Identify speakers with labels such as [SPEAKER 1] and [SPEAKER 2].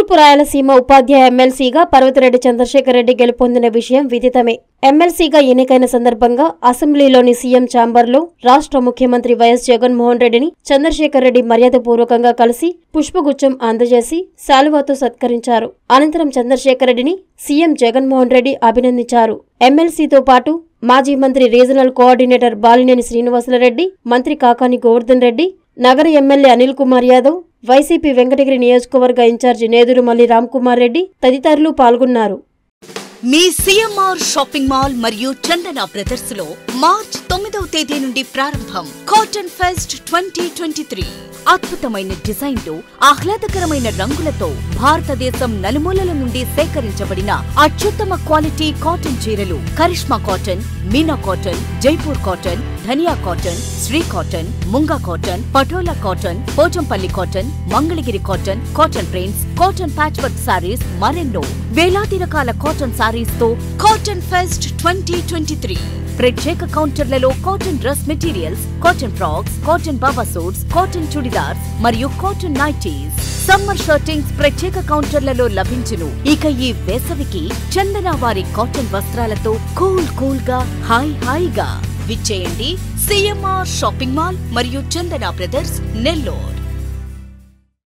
[SPEAKER 1] తూర్పు రాయలసీమ ఉపాధ్యాయ ఎమ్మెల్సీగా పర్వతిరెడ్డి చంద్రశేఖర్ రెడ్డి గెలుపొందిన విషయం విదితమే ఎమ్మెల్సీగా ఎన్నికైన సందర్భంగా అసెంబ్లీలోని సీఎం ఛాంబర్లో రాష్ట్ర ముఖ్యమంత్రి వైఎస్ జగన్మోహన్ రెడ్డిని చంద్రశేఖర్ రెడ్డి మర్యాదపూర్వకంగా కలిసి పుష్పగుచ్చం అందజేసి శాలువాతో సత్కరించారు అనంతరం చంద్రశేఖర్ రెడ్డిని సీఎం జగన్మోహన్ రెడ్డి అభినందించారు ఎమ్మెల్సీతో పాటు మాజీ మంత్రి రీజనల్ కోఆర్డినేటర్ బాలినేని శ్రీనివాసులరెడ్డి మంత్రి కాకాని గోవర్ధన్ రెడ్డి నగర ఎమ్మెల్యే అనిల్ కుమార్ యాదవ్ వైసీపీ వెంకటగిరి నియోజకవర్గ ఇన్ఛార్జి నేదురుమల్లి రామ్కుమార్ రెడ్డి తదితరులు పాల్గొన్నారు
[SPEAKER 2] మీ సిఎంఆర్ షాపింగ్ మాల్ మరియు చందన బ్రదర్స్ లో మార్చ్ తొమ్మిదవ తేదీ నుండి ప్రారంభం cotton fest twenty twenty three అద్భుతమైన డిజైన్లు ఆహ్లాదకరమైన రంగులతో భారతదేశం నలుమూలల నుండి సేకరించబడిన అత్యుత్తమ క్వాలిటీ కాటన్ చీరలు Karishma cotton Meena cotton Jaipur cotton Dhaniya cotton Shri cotton Munga cotton Patola cotton Pochampalli cotton Mangalagiri cotton cotton prints cotton patch work saris మరెన్నో వేలాది రకాల కాటన్ సారీస్ తో cotton fest twenty twenty three ప్రత్యేక కౌంటర్లలో cotton dress materials cotton frocks cotton baba suits cotton chudidars మరియు cotton nighties summer shirtings ప్రత్యేక కౌంటర్లలో లభించును ఇక ఈ వేసవికి చందన వారి కాటన్ వస్త్రాలతో కూల్ కూల్ గా హాయ్ హాయిగా విచ్చేయండి సిఎంఆర్ షాపింగ్ మాల్ మరియు చందన బ్రదర్స్ నెల్లూరు